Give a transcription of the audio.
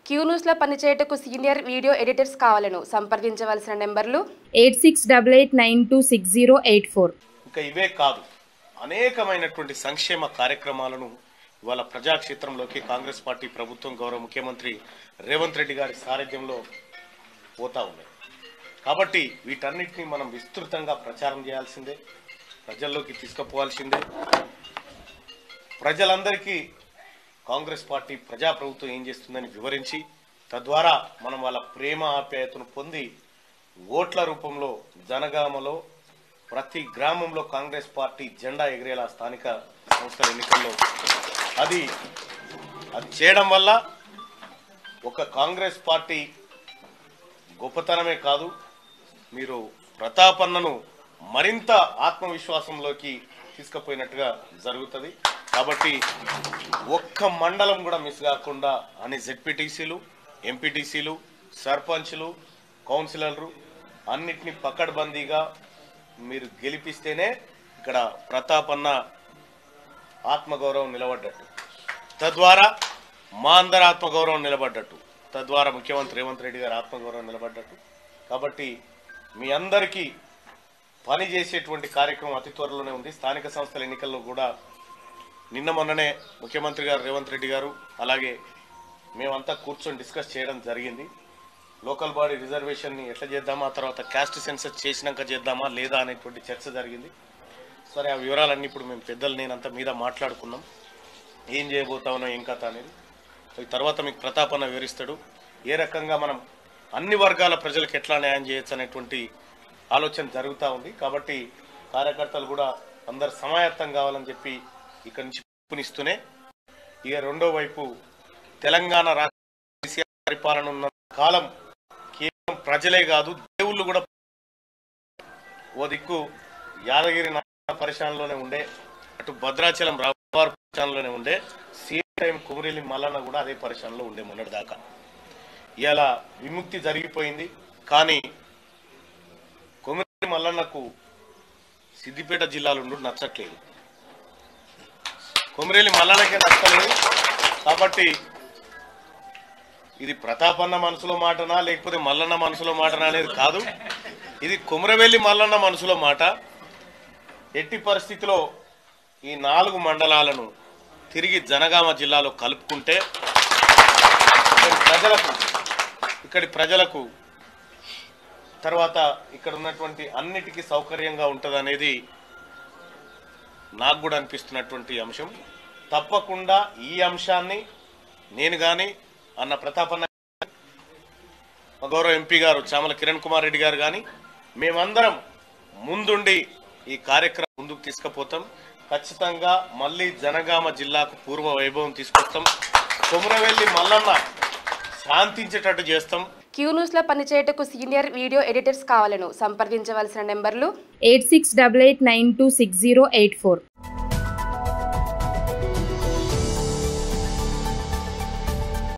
queue న్యూస్లో పనిచేయటకు senior video editors కావాలను సంప్రదించవలసిన నెంబర్లు eight six double eight nine two six zero eight four ఇంకా ఇవే కాదు అనేకమైనటువంటి సంక్షేమ కార్యక్రమాలను ఇవాళ ప్రజాక్షేత్రంలోకి కాంగ్రెస్ పార్టీ ప్రభుత్వం గౌరవ ముఖ్యమంత్రి రేవంత్ రెడ్డి గారి సారథ్యంలో పోతా ఉన్నాయి కాబట్టి వీటన్నిటిని మనం విస్తృతంగా ప్రచారం చేయాల్సిందే ప్రజల్లోకి తీసుకుపోవాల్సిందే ప్రజలందరికీ కాంగ్రెస్ పార్టీ ప్రజాప్రభుత్వం ఏం చేస్తుందని వివరించి తద్వారా మనం వాళ్ళ ప్రేమ ఆప్యాయతను పొంది ఓట్ల రూపంలో జనగామలో ప్రతి గ్రామంలో కాంగ్రెస్ పార్టీ జెండా ఎగిరేలా స్థానిక సంస్థల ఎన్నికల్లో అది అది చేయడం వల్ల ఒక కాంగ్రెస్ పార్టీ గొప్పతనమే కాదు మీరు ప్రతాపన్నను మరింత ఆత్మవిశ్వాసంలోకి తీసుకుపోయినట్టుగా జరుగుతుంది కాబట్టి ఒక్క మండలం కూడా మిస్ కాకుండా అన్ని జెడ్పీటీసీలు ఎంపీటీసీలు సర్పంచ్లు కౌన్సిలర్లు అన్నిటినీ పకడ్బందీగా మీరు గెలిపిస్తేనే ఇక్కడ ప్రతాపన్న ఆత్మగౌరవం నిలబడ్డట్టు తద్వారా మా అందరి ఆత్మగౌరవం నిలబడ్డట్టు తద్వారా ముఖ్యమంత్రి రేవంత్ రెడ్డి గారి ఆత్మగౌరవం నిలబడ్డట్టు కాబట్టి మీ అందరికీ పని చేసేటువంటి కార్యక్రమం అతి త్వరలోనే ఉంది స్థానిక సంస్థల ఎన్నికల్లో కూడా నిన్న మొన్ననే ముఖ్యమంత్రి గారు రేవంత్ రెడ్డి గారు అలాగే మేమంతా కూర్చొని డిస్కస్ చేయడం జరిగింది లోకల్ బాడీ రిజర్వేషన్ని ఎట్లా చేద్దామా ఆ తర్వాత క్యాస్ట్ సెన్సస్ చేసినాక చేద్దామా లేదా అనేటువంటి చర్చ జరిగింది సరే ఆ వివరాలన్నీ ఇప్పుడు మేము పెద్దలు నేనంతా మీద మాట్లాడుకున్నాం ఏం చేయబోతామనో ఏం కథ అనేది ఈ తర్వాత మీకు ప్రతాపన్న వివరిస్తాడు ఏ రకంగా మనం అన్ని వర్గాల ప్రజలకు ఎట్లా న్యాయం చేయొచ్చు అనేటువంటి ఆలోచన జరుగుతూ ఉంది కాబట్టి కార్యకర్తలు కూడా అందరు సమాయత్తం కావాలని చెప్పి ఇక్కడి నుంచి పిలుపునిస్తూనే ఇక రెండో వైపు తెలంగాణ రాష్ట్ర కేసీఆర్ పరిపాలన ఉన్న కాలం కేవలం ప్రజలే కాదు దేవుళ్ళు కూడా ఓ దిక్కు యాదగిరి నారాయణ పరిశాలలోనే ఉండే అటు భద్రాచలం రావారు పరిశాలలోనే ఉండే సేమ్ టైం కుమరేలి మల్లన్న కూడా అదే పరిశాలలో ఉండే మొన్నటి దాకా ఇలా విముక్తి జరిగిపోయింది కానీ కుమరేలి మల్లన్నకు సిద్దిపేట జిల్లాలో ఉండు నచ్చట్లేదు కుమరేలి మల్లన్నకే నచ్చలేదు కాబట్టి ఇది ప్రతాపన్న మనసులో మాటనా లేకపోతే మల్లన్న మనసులో మాటనా అనేది కాదు ఇది కుమరవెల్లి మల్లన్న మనసులో మాట ఎట్టి పరిస్థితిలో ఈ నాలుగు మండలాలను తిరిగి జనగామ జిల్లాలో కలుపుకుంటే ఇక్కడి ప్రజలకు ఇక్కడి ప్రజలకు తర్వాత ఇక్కడ ఉన్నటువంటి అన్నిటికీ సౌకర్యంగా ఉంటుంది అనేది నాకు కూడా అనిపిస్తున్నటువంటి అంశం తప్పకుండా ఈ అంశాన్ని నేను కానీ అన్న ప్రతాపన్న మా గౌరవ ఎంపీ గారు చామల కిరణ్ కుమార్ రెడ్డి గారు కానీ మేమందరం ముందుండి ఈ కార్యక్రమం ముందుకు తీసుకుపోతాం ఖచ్చితంగా మళ్ళీ జనగామ జిల్లాకు పూర్వ వైభవం తీసుకొస్తాం కొమరవెల్లి మల్లన్న శాంతించేటట్టు చేస్తాం క్యూ న్యూస్లో పనిచేయటకు సీనియర్ వీడియో ఎడిటర్స్ కావాలను సంప్రదించవలసిన నెంబర్లు eight six double eight nine two six zero eight four